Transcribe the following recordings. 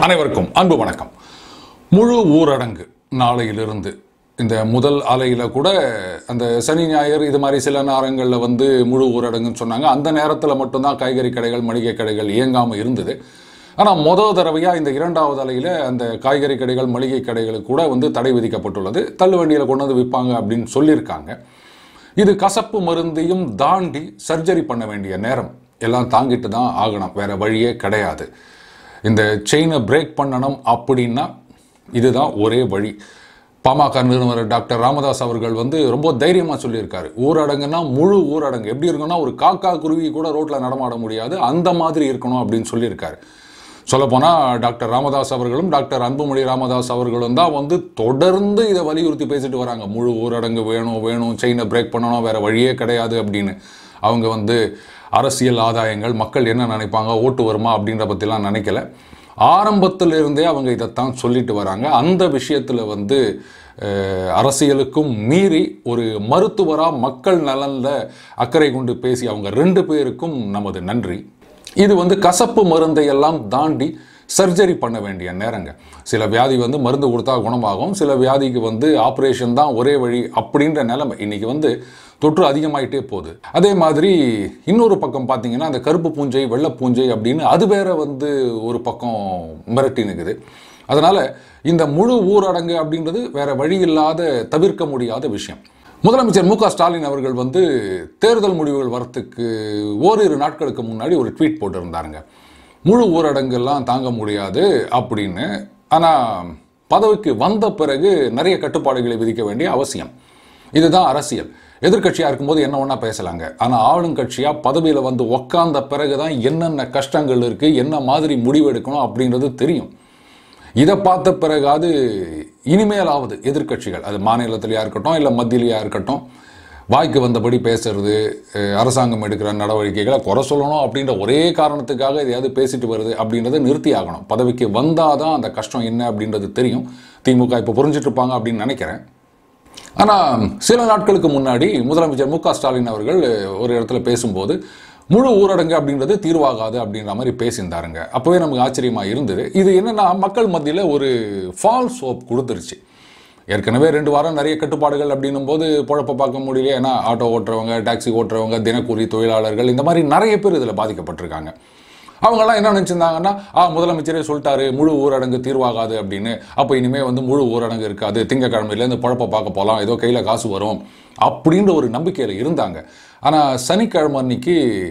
அனைவருக்கும் அன்பு வணக்கம் முழு ஊரடங்கு நாளையிலிருந்து இந்த முதல் அலையில் கூட அந்த சனி ஞாயிறு இது மாதிரி சில நேரங்களில் வந்து முழு ஊரடங்குன்னு சொன்னாங்க அந்த நேரத்தில் மட்டும்தான் காய்கறி கடைகள் மளிகை கடைகள் இயங்காமல் இருந்தது ஆனால் மொதல் தடவையாக இந்த இரண்டாவது அலையில் அந்த காய்கறி கடைகள் மளிகை கடைகளுக்கு கூட வந்து தடை விதிக்கப்பட்டுள்ளது தள்ளுவண்டியில் கொண்டு வந்து விற்பாங்க அப்படின்னு சொல்லியிருக்காங்க இது கசப்பு மருந்தையும் தாண்டி சர்ஜரி பண்ண வேண்டிய நேரம் எல்லாம் தாங்கிட்டு தான் ஆகணும் வேற வழியே கிடையாது இந்த செயினை பிரேக் பண்ணணும் அப்படின்னா இதுதான் ஒரே வழி பாமக நிறுவனர் டாக்டர் ராமதாஸ் அவர்கள் வந்து ரொம்ப தைரியமாக சொல்லியிருக்காரு ஊரடங்குனா முழு ஊரடங்கு எப்படி இருக்குன்னா ஒரு காக்கா குருவி கூட ரோட்டில் நடமாட முடியாது அந்த மாதிரி இருக்கணும் அப்படின்னு சொல்லியிருக்காரு சொல்லப்போனால் டாக்டர் ராமதாஸ் அவர்களும் டாக்டர் அன்புமணி ராமதாஸ் அவர்களும் தான் வந்து தொடர்ந்து இதை வலியுறுத்தி பேசிட்டு வராங்க முழு ஊரடங்கு வேணும் வேணும் செயினை பிரேக் பண்ணணும் வேற வழியே கிடையாது அப்படின்னு அவங்க வந்து அரசியல் ஆதாயங்கள் மக்கள் என்ன நினைப்பாங்க ஓட்டு வருமா அப்படின்ற பற்றிலாம் நினைக்கல ஆரம்பத்தில் இருந்தே அவங்க இதைத்தான் சொல்லிட்டு வராங்க அந்த விஷயத்தில் வந்து அஹ், அரசியலுக்கும் மீறி ஒரு மருத்துவராக மக்கள் நலனில் அக்கறை கொண்டு பேசி அவங்க ரெண்டு பேருக்கும் நமது நன்றி இது வந்து கசப்பு மருந்தை எல்லாம் தாண்டி சர்ஜரி பண்ண வேண்டிய நேரங்க சில வியாதி வந்து மருந்து கொடுத்தா குணமாகும் சில வியாதிக்கு வந்து ஆப்ரேஷன் தான் ஒரே வழி அப்படின்ற நிலைமை இன்னைக்கு வந்து தொற்று அதிகமாயிட்டே போகுது அதே மாதிரி இன்னொரு பக்கம் பார்த்தீங்கன்னா அந்த கருப்பு பூஞ்சை வெள்ளை பூஞ்சை அப்படின்னு அது வேற வந்து ஒரு பக்கம் மிரட்டி நிற்குது அதனால இந்த முழு ஊரடங்கு அப்படின்றது வேற வழி இல்லாத தவிர்க்க முடியாத விஷயம் முதலமைச்சர் மு க ஸ்டாலின் அவர்கள் வந்து தேர்தல் முடிவுகள் வரத்துக்கு ஓரிரு நாட்களுக்கு முன்னாடி ஒரு ட்வீட் போட்டிருந்தாருங்க முழு ஊரடங்கெல்லாம் தாங்க முடியாது அப்படின்னு ஆனால் பதவிக்கு வந்த பிறகு நிறைய கட்டுப்பாடுகளை விதிக்க வேண்டிய அவசியம் இதுதான் அரசியல் எதிர்க்கட்சியாக இருக்கும்போது என்ன ஒன்றா பேசலாங்க ஆனால் ஆளுங்கட்சியாக பதவியில் வந்து உக்காந்த பிறகு தான் என்னென்ன கஷ்டங்கள் இருக்குது என்ன மாதிரி முடிவு எடுக்கணும் அப்படின்றது தெரியும் இதை பார்த்த பிறகாவது இனிமேலாவது எதிர்க்கட்சிகள் அது மாநிலத்திலையா இருக்கட்டும் இல்லை மத்தியிலையா இருக்கட்டும் வாய்க்கு வந்தபடி பேசுறது அஹ், அரசாங்கம் எடுக்கிற நடவடிக்கைகளை குறை சொல்லணும் அப்படின்ற ஒரே காரணத்துக்காக எதையாவது பேசிட்டு வருது அப்படின்றத நிறுத்தி ஆகணும் பதவிக்கு வந்தாதான் அந்த கஷ்டம் என்ன அப்படின்றது தெரியும் திமுக இப்போ புரிஞ்சிட்டு இருப்பாங்க அப்படின்னு நினைக்கிறேன் ஆனால் சில நாட்களுக்கு முன்னாடி முதலமைச்சர் மு க ஸ்டாலின் அவர்கள் ஒரு இடத்துல பேசும்போது முழு ஊரடங்கு அப்படின்றது தீர்வாகாது அப்படின்ற மாதிரி பேசியிருந்தாருங்க அப்போவே நமக்கு ஆச்சரியமாக இருந்தது இது என்னன்னா மக்கள் மத்தியில் ஒரு ஃபால்ஸ் ஹோப் கொடுத்துருச்சு ஏற்கனவே ரெண்டு வாரம் நிறைய கட்டுப்பாடுகள் அப்படின்னும் போது பொழப்ப பார்க்க முடியல ஏன்னா ஆட்டோ ஓட்டுறவங்க டாக்ஸி ஓட்டுறவங்க தினக்கூலி தொழிலாளர்கள் இந்த மாதிரி நிறைய பேர் இதில் பாதிக்கப்பட்டிருக்காங்க அவங்கெல்லாம் என்ன நினச்சிருந்தாங்கன்னா ஆ முதலமைச்சரே சொல்லிட்டாரு முழு ஊரடங்கு தீர்வாகாது அப்படின்னு அப்போ இனிமேல் வந்து முழு ஊரடங்கு இருக்காது திங்கக்கிழமையிலேருந்து பழப்ப பார்க்க போகலாம் ஏதோ கையில் காசு வரும் அப்படின்ற ஒரு நம்பிக்கையில் இருந்தாங்க ஆனால் சனிக்கிழமை அன்னைக்கு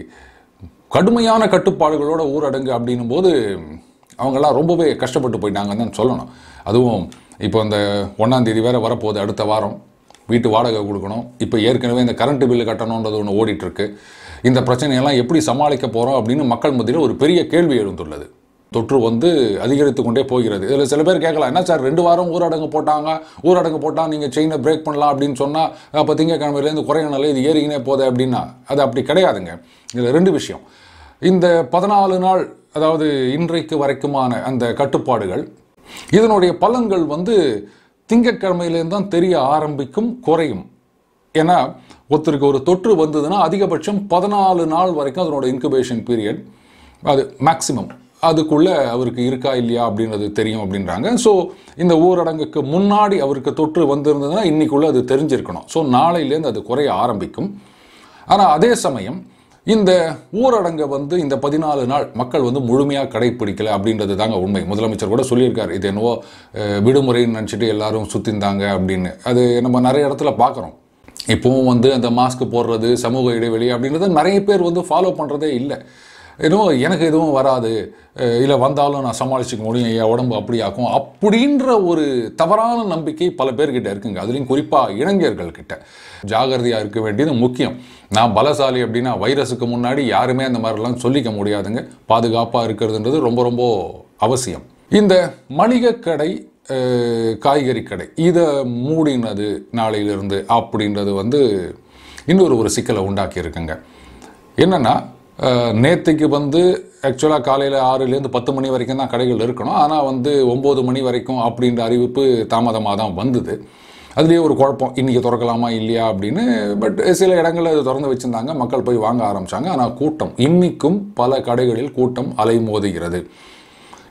கடுமையான கட்டுப்பாடுகளோட ஊரடங்கு அப்படின்னும் போது அவங்கெல்லாம் ரொம்பவே கஷ்டப்பட்டு போயிட்டாங்கன்னு தான் சொல்லணும் அதுவும் இப்போ இந்த ஒன்றாம் தேதி வேற வரப்போகுது அடுத்த வாரம் வீட்டு வாடகை கொடுக்கணும் இப்போ ஏற்கனவே இந்த கரண்ட் பில்லு கட்டணுன்றது ஒன்று ஓடிட்டுருக்கு இந்த பிரச்சனையெல்லாம் எப்படி சமாளிக்க போகிறோம் அப்படின்னு மக்கள் மத்தியில் ஒரு பெரிய கேள்வி எழுந்துள்ளது தொற்று வந்து அதிகரித்து கொண்டே போகிறது இதில் சில பேர் கேட்கலாம் என்ன சார் ரெண்டு வாரம் ஊரடங்கு போட்டாங்க ஊரடங்கு போட்டால் நீங்கள் செயினை பிரேக் பண்ணலாம் அப்படின்னு சொன்னால் அப்போ திங்கக்கிழமையிலேருந்து குறையனால இது ஏறிக்கினே போகுது அப்படின்னா அது அப்படி கிடையாதுங்க இதில் ரெண்டு விஷயம் இந்த பதினாலு நாள் அதாவது இன்றைக்கு வரைக்குமான அந்த கட்டுப்பாடுகள் இதனுடைய பலன்கள் வந்து திங்கட்கிழமையிலேருந்து தான் தெரிய ஆரம்பிக்கும் குறையும் ஏன்னா ஒருத்தருக்கு ஒரு தொற்று வந்ததுன்னா அதிகபட்சம் பதினாலு நாள் வரைக்கும் அதனோட இன்குபேஷன் பீரியட் அது மேக்ஸிமம் அதுக்குள்ளே அவருக்கு இருக்கா இல்லையா அப்படின்றது தெரியும் அப்படின்றாங்க ஸோ இந்த ஊரடங்குக்கு முன்னாடி அவருக்கு தொற்று வந்திருந்ததுன்னா இன்னைக்குள்ளே அது தெரிஞ்சிருக்கணும் ஸோ நாளையிலேருந்து அது குறைய ஆரம்பிக்கும் ஆனால் அதே சமயம் இந்த ஊரடங்கை வந்து இந்த பதினாலு நாள் மக்கள் வந்து முழுமையாக கடைப்பிடிக்கல அப்படின்றது தாங்க உண்மை முதலமைச்சர் கூட சொல்லியிருக்காரு இது என்னவோ அஹ், விடுமுறைன்னு நினச்சிட்டு எல்லாரும் சுற்றிந்தாங்க அப்படின்னு அது நம்ம நிறைய இடத்துல பார்க்குறோம் இப்போவும் வந்து அந்த மாஸ்க் போடுறது சமூக இடைவெளி அப்படின்றத நிறைய பேர் வந்து ஃபாலோ பண்ணுறதே இல்லை ஏன்னோ எனக்கு எதுவும் வராது இல்லை வந்தாலும் நான் சமாளிச்சுக்க முடியும் என் உடம்பு அப்படி ஆக்கும் அப்படின்ற ஒரு தவறான நம்பிக்கை பல பேர்கிட்ட இருக்குங்க அதுலேயும் குறிப்பாக இளைஞர்கள் கிட்ட ஜாகிரதையாக இருக்க வேண்டியது முக்கியம் நான் பலசாலி அப்படின்னா வைரஸுக்கு முன்னாடி யாருமே அந்த மாதிரிலாம் சொல்லிக்க முடியாதுங்க பாதுகாப்பாக இருக்கிறதுன்றது ரொம்ப ரொம்ப அவசியம் இந்த மளிகை கடை அஹ், காய்கறி கடை இதை மூடினது நாளையிலிருந்து அப்படின்றது வந்து இன்னொரு ஒரு சிக்கலை உண்டாக்கி இருக்குங்க என்னன்னா அஹ், நேத்துக்கு வந்து ஆக்சுவலாக காலையில் ஆறுலேருந்து பத்து மணி வரைக்கும் தான் கடைகள் இருக்கணும் ஆனால் வந்து ஒம்பது மணி வரைக்கும் அப்படின்ற அறிவிப்பு தாமதமாக தான் வந்தது அதுலேயே ஒரு குழப்பம் இன்றைக்கி திறக்கலாமா இல்லையா அப்படின்னு பட் சில இடங்களில் இது திறந்து வச்சுருந்தாங்க மக்கள் போய் வாங்க ஆரம்பித்தாங்க ஆனால் கூட்டம் இன்றைக்கும் பல கடைகளில் கூட்டம் அலைமோதுகிறது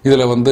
இதில் வந்து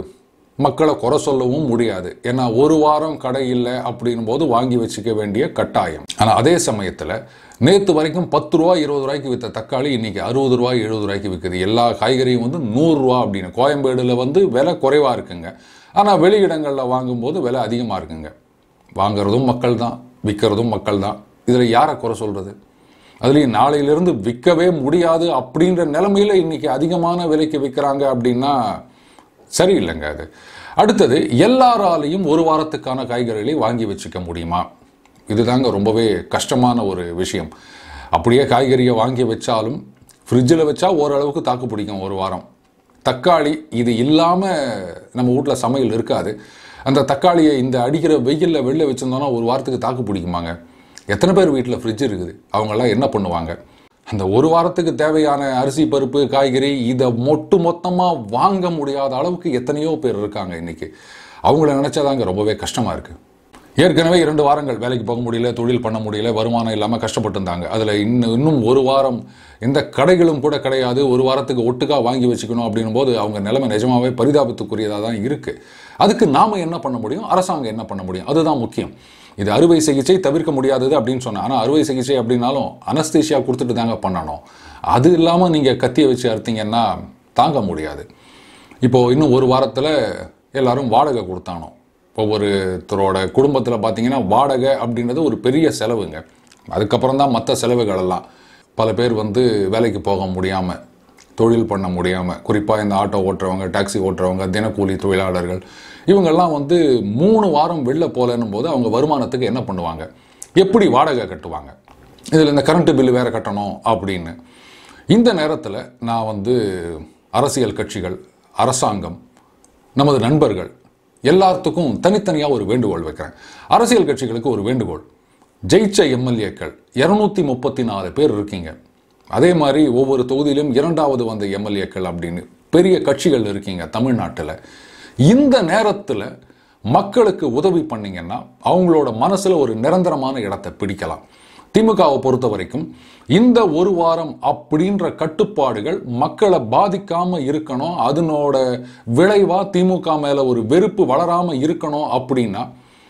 மக்களை குறை சொல்லவும் முடியாது ஏன்னா ஒரு வாரம் கடை இல்லை அப்படின் போது வாங்கி வச்சுக்க வேண்டிய கட்டாயம் ஆனால் அதே சமயத்தில் நேற்று வரைக்கும் பத்து ரூபா இருபது ரூபாய்க்கு விற்ற தக்காளி இன்னைக்கு அறுபது ரூபாய் எழுபது ரூபாய்க்கு விற்குது எல்லா காய்கறியும் வந்து நூறுரூவா அப்படின்னு கோயம்பேடுல வந்து விலை குறைவாக இருக்குங்க ஆனால் வெளியிடங்களில் வாங்கும்போது விலை அதிகமாக இருக்குங்க வாங்குறதும் மக்கள் தான் விற்கிறதும் மக்கள் தான் இதில் யாரை குறை சொல்கிறது அதுலேயும் நாளையிலிருந்து விற்கவே முடியாது அப்படின்ற நிலைமையில இன்னைக்கு அதிகமான விலைக்கு விற்கிறாங்க அப்படின்னா சரியில்லைங்க அது அடுத்தது எல்லாராலையும் ஒரு வாரத்துக்கான காய்கறிகளை வாங்கி வச்சுக்க முடியுமா இதுதாங்க ரொம்பவே கஷ்டமான ஒரு விஷயம் அப்படியே காய்கறியை வாங்கி வச்சாலும் ஃப்ரிட்ஜில் வச்சா ஓரளவுக்கு தாக்கு பிடிக்கும் ஒரு வாரம் தக்காளி இது இல்லாமல் நம்ம வீட்டில் சமையல் இருக்காது அந்த தக்காளியை இந்த அடிக்கிற வெயிலில் வெளில வச்சுருந்தோன்னா ஒரு வாரத்துக்கு தாக்கு பிடிக்குமாங்க எத்தனை பேர் வீட்டில் ஃப்ரிட்ஜ் இருக்குது அவங்கெல்லாம் என்ன பண்ணுவாங்க அந்த ஒரு வாரத்துக்கு தேவையான அரிசி பருப்பு காய்கறி இதை மொட்டு மொத்தமாக வாங்க முடியாத அளவுக்கு எத்தனையோ பேர் இருக்காங்க இன்னைக்கு அவங்கள நினச்சாதாங்க ரொம்பவே கஷ்டமாக இருக்குது ஏற்கனவே இரண்டு வாரங்கள் வேலைக்கு போக முடியல தொழில் பண்ண முடியல வருமானம் இல்லாமல் கஷ்டப்பட்டு இருந்தாங்க அதில் இன்னும் இன்னும் ஒரு வாரம் எந்த கடைகளும் கூட கிடையாது ஒரு வாரத்துக்கு ஒட்டுக்கா வாங்கி வச்சுக்கணும் அப்படின்னும் போது அவங்க நிலைமை நிஜமாவே பரிதாபத்துக்குரியதாக தான் இருக்குது அதுக்கு நாம் என்ன பண்ண முடியும் அரசாங்கம் என்ன பண்ண முடியும் அதுதான் முக்கியம் இது அறுவை சிகிச்சை தவிர்க்க முடியாதது அப்படின்னு சொன்னேன் ஆனால் அறுவை சிகிச்சை அப்படின்னாலும் அனஸ்தீஷியா கொடுத்துட்டு தாங்க பண்ணணும் அது இல்லாமல் நீங்கள் கத்தியை வச்சு அறுத்தீங்கன்னா தாங்க முடியாது இப்போது இன்னும் ஒரு வாரத்தில் எல்லாரும் வாடகை கொடுத்தானோ ஒவ்வொருத்தரோட குடும்பத்தில் பார்த்தீங்கன்னா வாடகை அப்படின்றது ஒரு பெரிய செலவுங்க அதுக்கப்புறம் தான் மற்ற செலவுகள் எல்லாம் பல பேர் வந்து வேலைக்கு போக முடியாமல் தொழில் பண்ண முடியாமல் குறிப்பாக இந்த ஆட்டோ ஓட்டுறவங்க டாக்ஸி ஓட்டுறவங்க தினக்கூலி தொழிலாளர்கள் இவங்கெல்லாம் வந்து மூணு வாரம் வெளில போகலன்னும் போது அவங்க வருமானத்துக்கு என்ன பண்ணுவாங்க எப்படி வாடகை கட்டுவாங்க இதில் இந்த கரண்ட் பில்லு வேறு கட்டணும் அப்படின்னு இந்த நேரத்தில் நான் வந்து அரசியல் கட்சிகள் அரசாங்கம் நமது நண்பர்கள் எல்லாத்துக்கும் தனித்தனியாக ஒரு வேண்டுகோள் வைக்கிறேன் அரசியல் கட்சிகளுக்கு ஒரு வேண்டுகோள் ஜெயிச்ச எம்எல்ஏக்கள் இரநூத்தி முப்பத்தி நாலு பேர் இருக்கீங்க அதே மாதிரி ஒவ்வொரு தொகுதியிலும் இரண்டாவது வந்த எம்எல்ஏக்கள் அப்படின்னு பெரிய கட்சிகள் இருக்கீங்க தமிழ்நாட்டில் இந்த நேரத்தில் மக்களுக்கு உதவி பண்ணீங்கன்னா அவங்களோட மனசில் ஒரு நிரந்தரமான இடத்தை பிடிக்கலாம் திமுகவை பொறுத்த வரைக்கும் இந்த ஒரு வாரம் அப்படின்ற கட்டுப்பாடுகள் மக்களை பாதிக்காம இருக்கணும் அதனோட விளைவா திமுக மேல ஒரு வெறுப்பு வளராம இருக்கணும் அப்படின்னா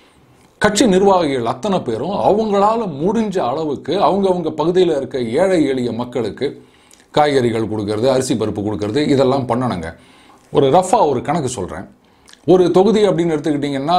கட்சி நிர்வாகிகள் அத்தனை பேரும் அவங்களால முடிஞ்ச அளவுக்கு அவங்கவங்க பகுதியில் இருக்க ஏழை எளிய மக்களுக்கு காய்கறிகள் கொடுக்கறது அரிசி பருப்பு கொடுக்கறது இதெல்லாம் பண்ணணுங்க ஒரு ரஃபா ஒரு கணக்கு சொல்கிறேன் ஒரு தொகுதி அப்படின்னு எடுத்துக்கிட்டிங்கன்னா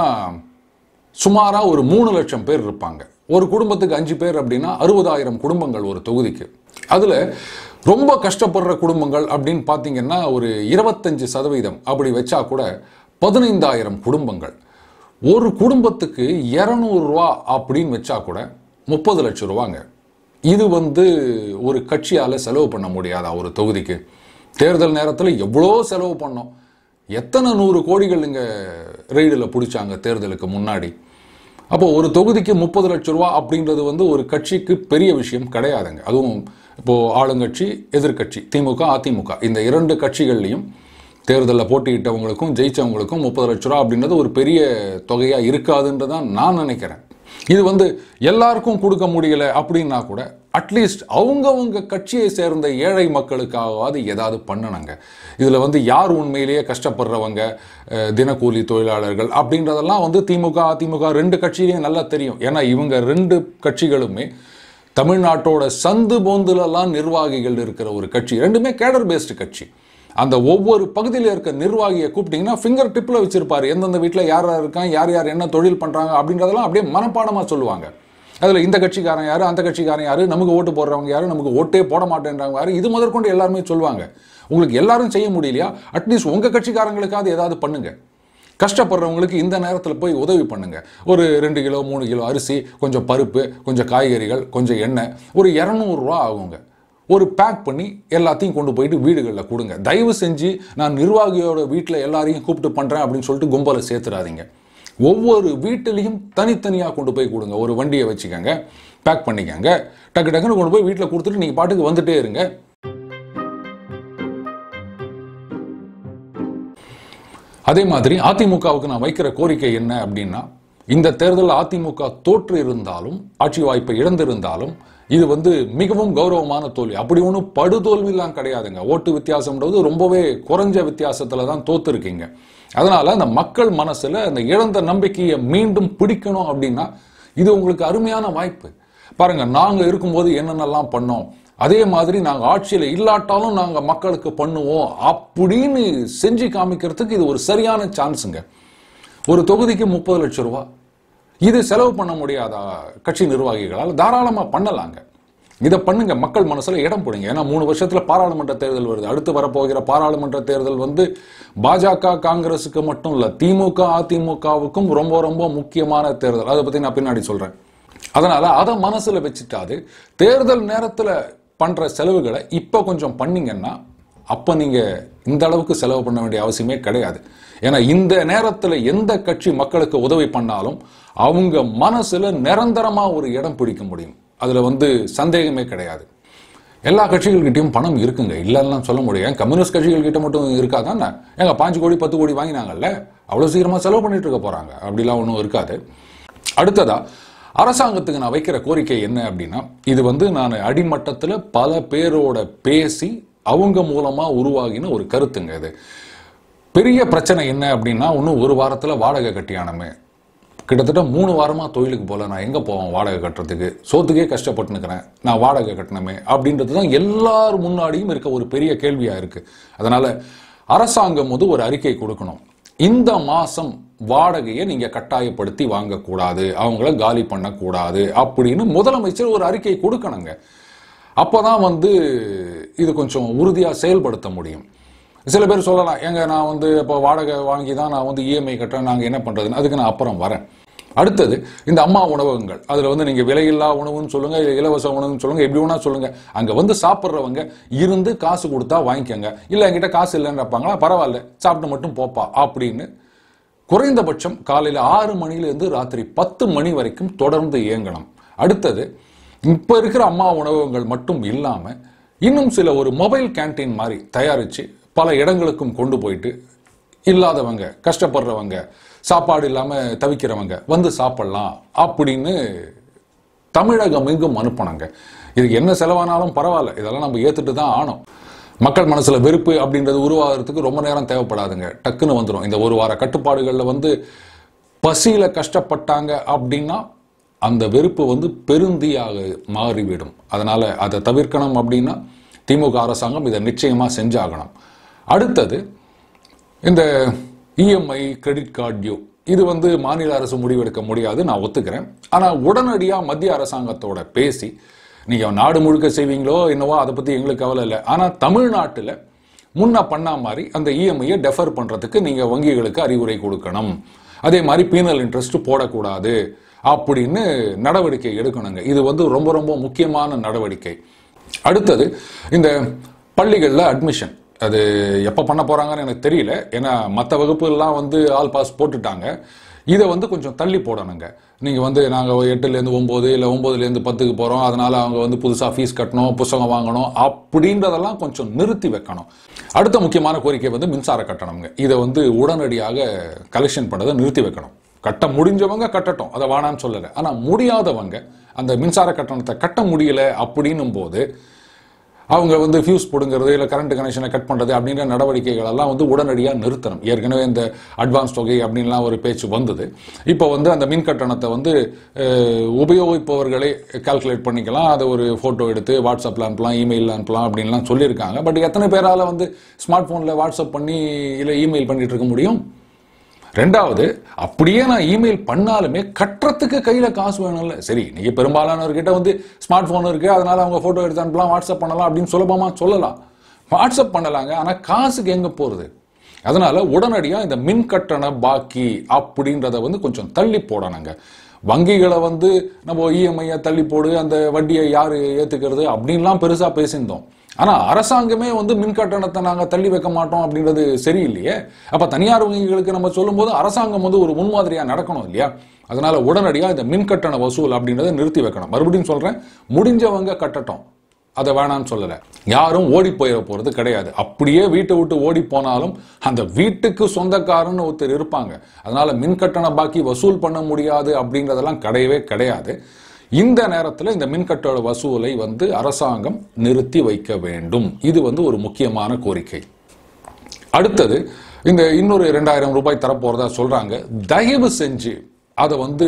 சுமாராக ஒரு மூணு லட்சம் பேர் இருப்பாங்க ஒரு குடும்பத்துக்கு அஞ்சு பேர் அப்படின்னா அறுபதாயிரம் குடும்பங்கள் ஒரு தொகுதிக்கு அதில் ரொம்ப கஷ்டப்படுற குடும்பங்கள் அப்படின்னு பார்த்தீங்கன்னா ஒரு இருபத்தஞ்சு சதவீதம் அப்படி வச்சா கூட பதினைந்தாயிரம் குடும்பங்கள் ஒரு குடும்பத்துக்கு இரநூறுவா அப்படின்னு வச்சா கூட முப்பது லட்சம் ரூபாங்க இது வந்து ஒரு கட்சியால் செலவு பண்ண முடியாதா ஒரு தொகுதிக்கு தேர்தல் நேரத்தில் எவ்வளோ செலவு பண்ணோம் எத்தனை நூறு கோடிகள் இங்கே ரெய்டில் பிடிச்சாங்க தேர்தலுக்கு முன்னாடி அப்போ ஒரு தொகுதிக்கு முப்பது லட்ச ரூபா அப்படின்றது வந்து ஒரு கட்சிக்கு பெரிய விஷயம் கிடையாதுங்க அதுவும் இப்போ ஆளுங்கட்சி எதிர்க்கட்சி திமுக அதிமுக இந்த இரண்டு கட்சிகள்லையும் தேர்தலில் போட்டியிட்டவங்களுக்கும் ஜெயிச்சவங்களுக்கும் முப்பது லட்ச ரூபா அப்படின்றது ஒரு பெரிய தொகையாக இருக்காதுன்றதான் நான் நினைக்கிறேன் இது வந்து எல்லாருக்கும் கொடுக்க முடியல அப்படின்னா கூட அட்லீஸ்ட் அவங்கவங்க கட்சியை சேர்ந்த ஏழை மக்களுக்காகவாது ஏதாவது பண்ணணுங்க இதில் வந்து யார் உண்மையிலேயே கஷ்டப்படுறவங்க அஹ், தினக்கூலி தொழிலாளர்கள் அப்படின்றதெல்லாம் வந்து திமுக அதிமுக ரெண்டு கட்சியிலையும் நல்லா தெரியும் ஏன்னா இவங்க ரெண்டு கட்சிகளுமே தமிழ்நாட்டோட சந்து போந்துலலாம் நிர்வாகிகள் இருக்கிற ஒரு கட்சி ரெண்டுமே கேடர் பேஸ்டு கட்சி அந்த ஒவ்வொரு பகுதியில் இருக்க நிர்வாகியை கூப்பிட்டீங்கன்னா ஃபிங்கர் டிப்பில் வச்சிருப்பாரு எந்தெந்த வீட்டில் யார் யார் இருக்கான் யார் யார் என்ன தொழில் பண்ணுறாங்க அப்படின்றதெல்லாம் அப்படியே மனப்பாடமாக சொல்லுவாங்க அதில் இந்த கட்சிக்காரன் யார் அந்த கட்சிக்காரன் யார் நமக்கு ஓட்டு போடுறவங்க யார் நமக்கு ஓட்டே போட மாட்டேன்றாங்க யார் இது முதற்கொண்டு எல்லாருமே சொல்லுவாங்க உங்களுக்கு எல்லாரும் செய்ய முடியலையா அட்லீஸ்ட் உங்கள் கட்சிக்காரங்களுக்காவது ஏதாவது பண்ணுங்க கஷ்டப்படுறவங்களுக்கு இந்த நேரத்தில் போய் உதவி பண்ணுங்க ஒரு ரெண்டு கிலோ மூணு கிலோ அரிசி கொஞ்சம் பருப்பு கொஞ்சம் காய்கறிகள் கொஞ்சம் எண்ணெய் ஒரு இரநூறுவா ஆகுங்க ஒரு பேக் பண்ணி எல்லாத்தையும் கொண்டு போயிட்டு வீடுகளில் கொடுங்க தயவு செஞ்சு நான் நிர்வாகியோட வீட்டில் எல்லாரையும் கூப்பிட்டு பண்ணுறேன் அப்படின்னு சொல்லிட்டு கும்பலை சேர்த்துறாதீங்க ஒவ்வொரு வீட்டிலையும் தனித்தனியாக கொண்டு போய் கொடுங்க ஒரு வண்டியை வச்சுக்கோங்க பேக் பண்ணிக்கங்க டக்கு டக்குன்னு கொண்டு போய் வீட்டில் கொடுத்துட்டு நீங்கள் பாட்டுக்கு வந்துட்டே இருங்க அதே மாதிரி அதிமுகவுக்கு நான் வைக்கிற கோரிக்கை என்ன அப்படின்னா இந்த தேர்தல் அதிமுக தோற்று இருந்தாலும் ஆட்சி வாய்ப்பை இழந்திருந்தாலும் இது வந்து மிகவும் கௌரவமான தோல்வி அப்படி ஒன்றும் படுதோல்விலாம் கிடையாதுங்க ஓட்டு வித்தியாசம்ன்றது ரொம்பவே குறைஞ்ச வித்தியாசத்துல தான் தோத்துருக்கீங்க அதனால அந்த மக்கள் மனசுல அந்த இழந்த நம்பிக்கையை மீண்டும் பிடிக்கணும் அப்படின்னா இது உங்களுக்கு அருமையான வாய்ப்பு பாருங்க நாங்க இருக்கும்போது என்னென்னலாம் பண்ணோம் அதே மாதிரி நாங்க ஆட்சியில இல்லாட்டாலும் நாங்க மக்களுக்கு பண்ணுவோம் அப்படின்னு செஞ்சு காமிக்கிறதுக்கு இது ஒரு சரியான சான்ஸுங்க ஒரு தொகுதிக்கு முப்பது லட்சம் ரூபாய் இது செலவு பண்ண முடியாத கட்சி நிர்வாகிகளால் தாராளமா பண்ணலாங்க இதை பண்ணுங்க மக்கள் மனசுல இடம் போடுங்க ஏன்னா மூணு வருஷத்துல பாராளுமன்ற தேர்தல் வருது அடுத்து வரப்போகிற பாராளுமன்ற தேர்தல் வந்து பாஜக காங்கிரஸுக்கு மட்டும் இல்ல திமுக அதிமுகவுக்கும் ரொம்ப ரொம்ப முக்கியமான தேர்தல் அதை பத்தி நான் பின்னாடி சொல்றேன் அதனால அதை மனசுல வச்சுட்டாது தேர்தல் நேரத்துல பண்ற செலவுகளை இப்ப கொஞ்சம் பண்ணீங்கன்னா அப்ப நீங்க இந்த அளவுக்கு செலவு பண்ண வேண்டிய அவசியமே கிடையாது ஏன்னா இந்த நேரத்துல எந்த கட்சி மக்களுக்கு உதவி பண்ணாலும் அவங்க மனசுல நிரந்தரமா ஒரு இடம் பிடிக்க முடியும் அதுல வந்து சந்தேகமே கிடையாது எல்லா கட்சிகள்கிட்டயும் பணம் இருக்குங்க இல்லைன்னா சொல்ல முடியும் கம்யூனிஸ்ட் கட்சிகள் கிட்ட மட்டும் இருக்காதானே ஏங்க பாஞ்சு கோடி பத்து கோடி வாங்கினாங்கல்ல அவ்வளவு சீக்கிரமா செலவு பண்ணிட்டு இருக்க போறாங்க அப்படிலாம் ஒன்றும் இருக்காது அடுத்ததா அரசாங்கத்துக்கு நான் வைக்கிற கோரிக்கை என்ன அப்படின்னா இது வந்து நான் அடிமட்டத்தில் பல பேரோட பேசி அவங்க மூலமா உருவாகின ஒரு கருத்துங்க இது பெரிய பிரச்சனை என்ன அப்படின்னா இன்னும் ஒரு வாரத்தில் வாடகை கட்டியானமே கிட்டத்தட்ட மூணு வாரமா தொழிலுக்கு போல நான் எங்க போவேன் வாடகை கட்டுறதுக்கு சோத்துக்கே கஷ்டப்பட்டு நிற்கிறேன் நான் வாடகை கட்டணுமே அப்படின்றது தான் எல்லார் முன்னாடியும் இருக்க ஒரு பெரிய கேள்வியா இருக்கு அதனால அரசாங்கம் வந்து ஒரு அறிக்கை கொடுக்கணும் இந்த மாசம் வாடகையை நீங்க கட்டாயப்படுத்தி வாங்கக்கூடாது அவங்கள காலி பண்ணக்கூடாது அப்படின்னு முதலமைச்சர் ஒரு அறிக்கை கொடுக்கணுங்க அப்பதான் வந்து இது கொஞ்சம் உறுதியா செயல்படுத்த முடியும் சில பேர் சொல்லலாம் ஏங்க நான் வந்து இப்போ வாடகை வாங்கி தான் நான் வந்து இஎம்ஐ கட்டுறேன் நாங்கள் என்ன பண்ணுறதுன்னு அதுக்கு நான் அப்புறம் வரேன் அடுத்தது இந்த அம்மா உணவகங்கள் அதில் வந்து நீங்கள் விலையில்லா உணவுன்னு சொல்லுங்க இல்லை இலவச உணவுன்னு சொல்லுங்க எப்படி வேணா சொல்லுங்க அங்கே வந்து சாப்பிட்றவங்க இருந்து காசு கொடுத்தா வாங்கிக்கோங்க இல்லை என்கிட்ட காசு இல்லைன்னு இருப்பாங்களா பரவாயில்ல சாப்பிட்டு மட்டும் போப்பா அப்படின்னு குறைந்தபட்சம் காலையில் ஆறு மணிலேருந்து ராத்திரி பத்து மணி வரைக்கும் தொடர்ந்து இயங்கணும் அடுத்தது இப்போ இருக்கிற அம்மா உணவகங்கள் மட்டும் இல்லாமல் இன்னும் சில ஒரு மொபைல் கேண்டீன் மாதிரி தயாரித்து பல இடங்களுக்கும் கொண்டு போயிட்டு இல்லாதவங்க கஷ்டப்படுறவங்க சாப்பாடு இல்லாமல் தவிக்கிறவங்க வந்து சாப்பிடலாம் அப்படின்னு தமிழகம் எங்கும் அனுப்பணுங்க இதுக்கு என்ன செலவானாலும் பரவாயில்ல இதெல்லாம் நம்ம ஏற்றுட்டு தான் ஆனோம் மக்கள் மனசுல வெறுப்பு அப்படின்றது உருவாகிறதுக்கு ரொம்ப நேரம் தேவைப்படாதுங்க டக்குன்னு வந்துடும் இந்த ஒரு வார கட்டுப்பாடுகளில் வந்து பசியில கஷ்டப்பட்டாங்க அப்படின்னா அந்த வெறுப்பு வந்து பெருந்தியாக மாறிவிடும் அதனால அதை தவிர்க்கணும் அப்படின்னா திமுக அரசாங்கம் இதை நிச்சயமா செஞ்சாகணும் அடுத்தது இந்த இஎம்ஐ கிரெடிட் கார்டு டியூ இது வந்து மாநில அரசு முடிவெடுக்க முடியாது நான் ஒத்துக்கிறேன் ஆனால் உடனடியாக மத்திய அரசாங்கத்தோட பேசி நீங்கள் நாடு முழுக்க செய்வீங்களோ என்னவோ அதை பற்றி எங்களுக்கு கவலை இல்லை ஆனால் தமிழ்நாட்டில் முன்ன பண்ணா மாதிரி அந்த இஎம்ஐயை டெஃபர் பண்ணுறதுக்கு நீங்கள் வங்கிகளுக்கு அறிவுரை கொடுக்கணும் அதே மாதிரி பீனல் இன்ட்ரெஸ்ட் போடக்கூடாது அப்படின்னு நடவடிக்கை எடுக்கணுங்க இது வந்து ரொம்ப ரொம்ப முக்கியமான நடவடிக்கை அடுத்தது இந்த பள்ளிகளில் அட்மிஷன் அது எப்போ பண்ண போகிறாங்கன்னு எனக்கு தெரியல ஏன்னா மற்ற வகுப்புலாம் வந்து ஆல் பாஸ் போட்டுட்டாங்க இதை வந்து கொஞ்சம் தள்ளி போடணுங்க நீங்கள் வந்து நாங்கள் எட்டுலேருந்து ஒம்பது இல்லை ஒம்போதுலேருந்து பத்துக்கு போகிறோம் அதனால் அவங்க வந்து புதுசாக ஃபீஸ் கட்டணும் புத்தகம் வாங்கணும் அப்படின்றதெல்லாம் கொஞ்சம் நிறுத்தி வைக்கணும் அடுத்த முக்கியமான கோரிக்கை வந்து மின்சார கட்டணம்ங்க இதை வந்து உடனடியாக கலெக்ஷன் பண்ணதை நிறுத்தி வைக்கணும் கட்ட முடிஞ்சவங்க கட்டட்டும் அதை வேணான்னு சொல்லலை ஆனால் முடியாதவங்க அந்த மின்சார கட்டணத்தை கட்ட முடியல அப்படின்னும் போது அவங்க வந்து ஃபியூஸ் போடுங்கிறது இல்லை கரண்ட் கனெக்ஷனை கட் பண்ணுறது அப்படின்ற நடவடிக்கைகள் எல்லாம் வந்து உடனடியாக நிறுத்தணும் ஏற்கனவே இந்த அட்வான்ஸ் தொகை அப்படின்லாம் ஒரு பேச்சு வந்தது இப்போ வந்து அந்த மின் கட்டணத்தை வந்து அஹ், உபயோகிப்பவர்களே கால்குலேட் பண்ணிக்கலாம் அதை ஒரு ஃபோட்டோ எடுத்து வாட்ஸ்அப்பில் அனுப்பலாம் இமெயிலில் அனுப்பலாம் அப்படின்லாம் சொல்லியிருக்காங்க பட் எத்தனை பேரால் வந்து ஸ்மார்ட் ஃபோனில் வாட்ஸ்அப் பண்ணி இல்லை இமெயில் பண்ணிட்டு இருக்க முடியும் ரெண்டாவது அப்படியே நான் இமெயில் பண்ணாலுமே கட்டுறதுக்கு கையில காசு வேணும்ல சரி நீங்க பெரும்பாலானவர்கிட்ட வந்து ஸ்மார்ட் போன் இருக்கு அதனால அவங்க போட்டோ எடுத்து அனுப்பலாம் வாட்ஸ்அப் பண்ணலாம் அப்படின்னு சுலபமா சொல்லலாம் வாட்ஸ்அப் பண்ணலாங்க ஆனா காசுக்கு எங்க போறது அதனால உடனடியா இந்த மின் கட்டண பாக்கி அப்படின்றத வந்து கொஞ்சம் தள்ளி போடணுங்க வங்கிகளை வந்து நம்ம இஎம்ஐயை தள்ளி போடு அந்த வட்டியை யாரு ஏத்துக்கிறது அப்படின்லாம் பெருசா பேசியிருந்தோம் ஆனா அரசாங்கமே வந்து மின் கட்டணத்தை நாங்க தள்ளி வைக்க மாட்டோம் அப்படின்றது சரியில்லையே அப்ப தனியார் வங்கிகளுக்கு நம்ம சொல்லும்போது அரசாங்கம் வந்து ஒரு முன்மாதிரியா நடக்கணும் இல்லையா அதனால உடனடியா இந்த மின் கட்டண வசூல் அப்படின்றத நிறுத்தி வைக்கணும் மறுபடியும் சொல்றேன் முடிஞ்சவங்க கட்டட்டும் அதை வேணாம்னு சொல்லலை யாரும் ஓடி போயிட போறது கிடையாது அப்படியே வீட்டை விட்டு ஓடி போனாலும் அந்த வீட்டுக்கு சொந்தக்காரன்னு ஒருத்தர் இருப்பாங்க அதனால மின் கட்டண பாக்கி வசூல் பண்ண முடியாது அப்படின்றதெல்லாம் கிடையவே கிடையாது இந்த நேரத்தில் இந்த மின்கட்டண வசூலை வந்து அரசாங்கம் நிறுத்தி வைக்க வேண்டும் இது வந்து ஒரு முக்கியமான கோரிக்கை அடுத்தது இந்த இன்னொரு ரெண்டாயிரம் ரூபாய் தரப்போறதா சொல்றாங்க தயவு செஞ்சு அதை வந்து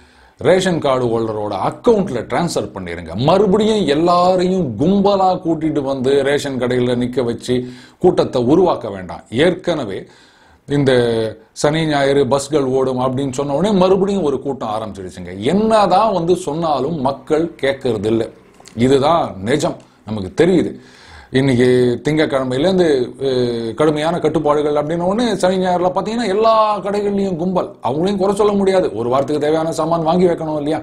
ரேஷன் கார்டு ஹோல்டரோட அக்கவுண்ட்ல டிரான்ஸ்ஃபர் பண்ணிருங்க மறுபடியும் எல்லாரையும் கும்பலா கூட்டிட்டு வந்து ரேஷன் கடையில் நிக்க வச்சு கூட்டத்தை உருவாக்க வேண்டாம் ஏற்கனவே இந்த சனி ஞாயிறு பஸ்கள் ஓடும் அப்படின்னு சொன்ன உடனே மறுபடியும் ஒரு கூட்டம் ஆரம்பிச்சிடுச்சுங்க என்னதான் வந்து சொன்னாலும் மக்கள் கேட்கறது இல்லை இதுதான் நிஜம் நமக்கு தெரியுது இன்னைக்கு திங்கக்கிழமையிலேருந்து அஹ், கடுமையான கட்டுப்பாடுகள் அப்படின்ன உடனே சனி ஞாயிறுல பார்த்தீங்கன்னா எல்லா கடைகள்லையும் கும்பல் அவங்களையும் குறை சொல்ல முடியாது ஒரு வாரத்துக்கு தேவையான சாமான் வாங்கி வைக்கணும் இல்லையா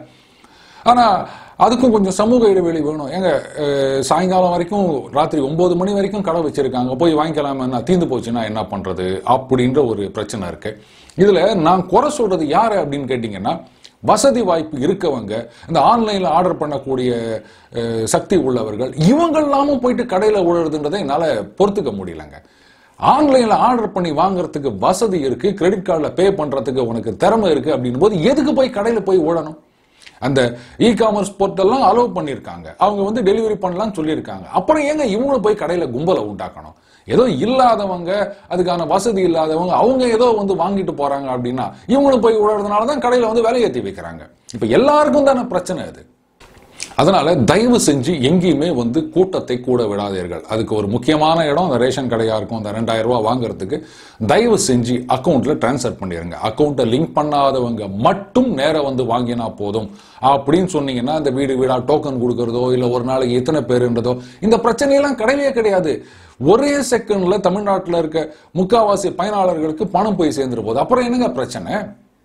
ஆனா அதுக்கும் கொஞ்சம் சமூக இடைவெளி வேணும் ஏங்க அஹ், சாயங்காலம் வரைக்கும் ராத்திரி ஒன்பது மணி வரைக்கும் கடை வச்சிருக்காங்க போய் வாங்கிக்கலாமா என்ன தீந்து போச்சுன்னா என்ன பண்றது அப்படின்ற ஒரு பிரச்சனை இருக்கு இதுல நான் குறை சொல்றது யாரு அப்படின்னு கேட்டீங்கன்னா வசதி வாய்ப்பு இருக்கவங்க இந்த ஆன்லைன்ல ஆர்டர் பண்ணக்கூடிய அஹ், சக்தி உள்ளவர்கள் இவங்க எல்லாமும் போயிட்டு கடையில உழுறதுன்றதை என்னால பொறுத்துக்க முடியலங்க ஆன்லைன்ல ஆர்டர் பண்ணி வாங்குறதுக்கு வசதி இருக்கு கிரெடிட் கார்டுல பே பண்றதுக்கு உனக்கு திறமை இருக்கு அப்படின்னும் போது எதுக்கு போய் கடையில போய் உழணும் அந்த இ காமர்ஸ் போர்ட்டெல்லாம் அலோவ் பண்ணியிருக்காங்க அவங்க வந்து டெலிவரி பண்ணலாம்னு சொல்லியிருக்காங்க அப்புறம் ஏங்க இவங்களும் போய் கடையில கும்பலை உண்டாக்கணும் ஏதோ இல்லாதவங்க அதுக்கான வசதி இல்லாதவங்க அவங்க ஏதோ வந்து வாங்கிட்டு போறாங்க அப்படின்னா இவங்களும் போய் விடுறதுனால தான் கடையில வந்து விலை ஏற்றி வைக்கிறாங்க இப்ப எல்லாருக்கும் தானே பிரச்சனை அது அதனால தயவு செஞ்சு எங்கேயுமே வந்து கூட்டத்தை கூட விடாதீர்கள் அதுக்கு ஒரு முக்கியமான இடம் அந்த ரேஷன் கடையா இருக்கும் அந்த ரெண்டாயிரம் ரூபாய் வாங்குறதுக்கு தயவு செஞ்சு அக்கௌண்ட்ல டிரான்ஸ்ஃபர் பண்ணிடுங்க அக்கௌண்ட்டை லிங்க் பண்ணாதவங்க மட்டும் நேரா வந்து வாங்கினா போதும் அப்படின்னு சொன்னீங்கன்னா இந்த வீடு வீடா டோக்கன் கொடுக்கறதோ இல்ல ஒரு நாளைக்கு எத்தனை பேருன்றதோ இந்த பிரச்சனையெல்லாம் கிடையவே கிடையாது ஒரே செகண்ட்ல தமிழ்நாட்டில் இருக்க முக்காவாசி பயனாளர்களுக்கு பணம் போய் சேர்ந்துரு போகுது அப்புறம் என்னங்க பிரச்சனை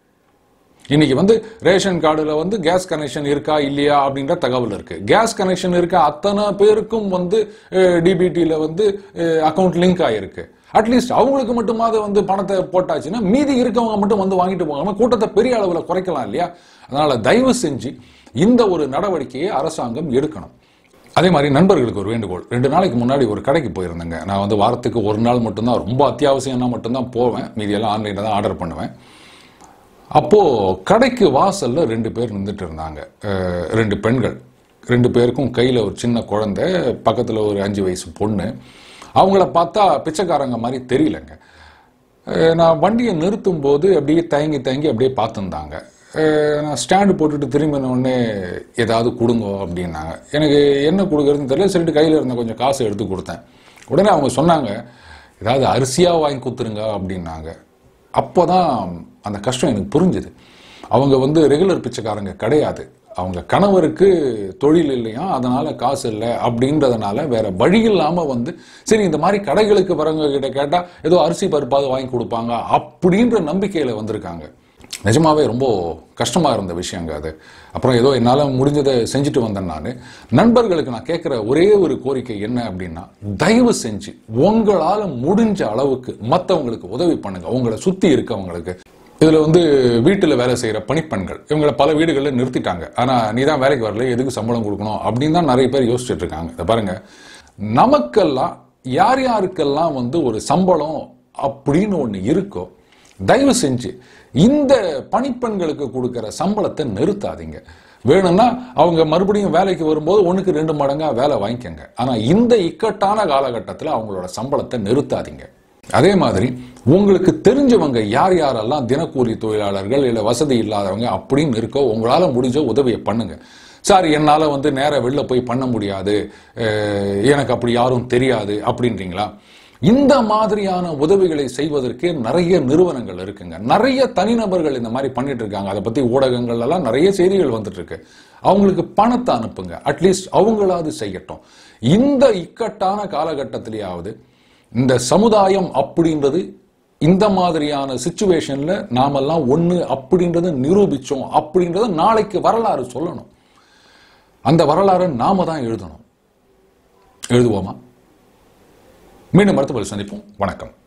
இன்னைக்கு வந்து ரேஷன் கார்டுல வந்து கேஸ் கனெக்ஷன் இருக்கா இல்லையா அப்படின்ற தகவல் இருக்கு கேஸ் கனெக்ஷன் இருக்க அத்தனை பேருக்கும் வந்து டிபிடியில் வந்து அக்கவுண்ட் லிங்க் ஆயிருக்கு அட்லீஸ்ட் அவங்களுக்கு மட்டுமாவது வந்து பணத்தை போட்டாச்சுன்னா மீதி இருக்கவங்க மட்டும் வந்து வாங்கிட்டு போகாம கூட்டத்தை பெரிய அளவில் குறைக்கலாம் இல்லையா அதனால தயவு செஞ்சு இந்த ஒரு நடவடிக்கையை அரசாங்கம் எடுக்கணும் அதே மாதிரி நண்பர்களுக்கு ஒரு வேண்டுகோள் ரெண்டு நாளைக்கு முன்னாடி ஒரு கடைக்கு போயிருந்தேங்க நான் வந்து வாரத்துக்கு ஒரு நாள் மட்டும்தான் ரொம்ப அத்தியாவசியம்னா மட்டும்தான் போவேன் மீதியெல்லாம் ஆன்லைனில் தான் ஆர்டர் பண்ணுவேன் அப்போ கடைக்கு வாசல்ல ரெண்டு பேர் நின்றுட்டு இருந்தாங்க அஹ், ரெண்டு பெண்கள் ரெண்டு பேருக்கும் கையில ஒரு சின்ன குழந்தை பக்கத்துல ஒரு அஞ்சு வயசு பொண்ணு அவங்கள பார்த்தா பிச்சைக்காரங்க மாதிரி தெரியலங்க அஹ், நான் வண்டியை நிறுத்தும் போது அப்படியே தயங்கி தயங்கி அப்படியே பார்த்துருந்தாங்க அஹ், நான் ஸ்டாண்டு போட்டுட்டு திரும்பின உடனே ஏதாவது கொடுங்க அப்படின்னாங்க எனக்கு என்ன கொடுக்குறதுன்னு தெரியல சொல்லிட்டு கையில் இருந்த கொஞ்சம் காசு எடுத்து கொடுத்தேன் உடனே அவங்க சொன்னாங்க ஏதாவது அரிசியாக வாங்கி கொடுத்துருங்க அப்படின்னாங்க அப்போதான் அந்த கஷ்டம் எனக்கு புரிஞ்சுது அவங்க வந்து ரெகுலர் பிச்சைக்காரங்க கிடையாது அவங்க கணவருக்கு தொழில் இல்லையா அதனால காசு இல்லை அப்படின்றதுனால வேற வழி இல்லாம வந்து சரி இந்த மாதிரி கடைகளுக்கு வரவங்க கிட்ட கேட்டா ஏதோ அரிசி பருப்பாவது வாங்கி கொடுப்பாங்க அப்படின்ற நம்பிக்கையில வந்திருக்காங்க நிஜமாவே ரொம்ப கஷ்டமா இருந்த விஷயங்க அது அப்புறம் ஏதோ என்னால் முடிஞ்சதை செஞ்சுட்டு வந்தேன் நான் நண்பர்களுக்கு நான் கேட்குற ஒரே ஒரு கோரிக்கை என்ன அப்படின்னா தயவு செஞ்சு உங்களால் முடிஞ்ச அளவுக்கு மற்றவங்களுக்கு உதவி பண்ணுங்க உங்களை சுற்றி இருக்கவங்களுக்கு இதில் வந்து வீட்டில் வேலை செய்கிற பணிப்பெண்கள் இவங்களை பல வீடுகளில் நிறுத்திட்டாங்க ஆனால் நீ தான் வேலைக்கு வரல எதுக்கு சம்பளம் கொடுக்கணும் அப்படின்னு தான் நிறைய பேர் யோசிச்சுட்டு இருக்காங்க இதை பாருங்க நமக்கெல்லாம் யார் யாருக்கெல்லாம் வந்து ஒரு சம்பளம் அப்படின்னு ஒன்று இருக்கோ தயவு செஞ்சு இந்த பணிப்பெண்களுக்கு கொடுக்கிற சம்பளத்தை நிறுத்தாதீங்க வேணும்னா அவங்க மறுபடியும் வேலைக்கு வரும்போது ஒண்ணுக்கு ரெண்டு மடங்கா வேலை வாங்கிக்கோங்க ஆனா இந்த இக்கட்டான காலகட்டத்தில் அவங்களோட சம்பளத்தை நிறுத்தாதீங்க அதே மாதிரி உங்களுக்கு தெரிஞ்சவங்க யார் யாரெல்லாம் தினக்கூலி தொழிலாளர்கள் இல்லை வசதி இல்லாதவங்க அப்படின்னு இருக்கோ உங்களால முடிஞ்ச உதவியை பண்ணுங்க சார் என்னால் வந்து நேரா வெளில போய் பண்ண முடியாது அஹ் எனக்கு அப்படி யாரும் தெரியாது அப்படின்றீங்களா இந்த மாதிரியான உதவிகளை செய்வதற்கே நிறைய நிறுவனங்கள் இருக்குங்க நிறைய தனிநபர்கள் இந்த மாதிரி பண்ணிட்டு இருக்காங்க அதை பத்தி ஊடகங்கள் எல்லாம் நிறைய செய்திகள் வந்துட்டு இருக்கு அவங்களுக்கு பணத்தை அனுப்புங்க அட்லீஸ்ட் அவங்களாவது செய்யட்டும் இந்த இக்கட்டான காலகட்டத்திலேயாவது இந்த சமுதாயம் அப்படின்றது இந்த மாதிரியான சுச்சுவேஷன்ல நாமெல்லாம் ஒண்ணு அப்படின்றத நிரூபிச்சோம் அப்படின்றத நாளைக்கு வரலாறு சொல்லணும் அந்த வரலாறை நாம தான் எழுதணும் எழுதுவோமா மீண்டும் அடுத்த பதில் சந்திப்போம் வணக்கம்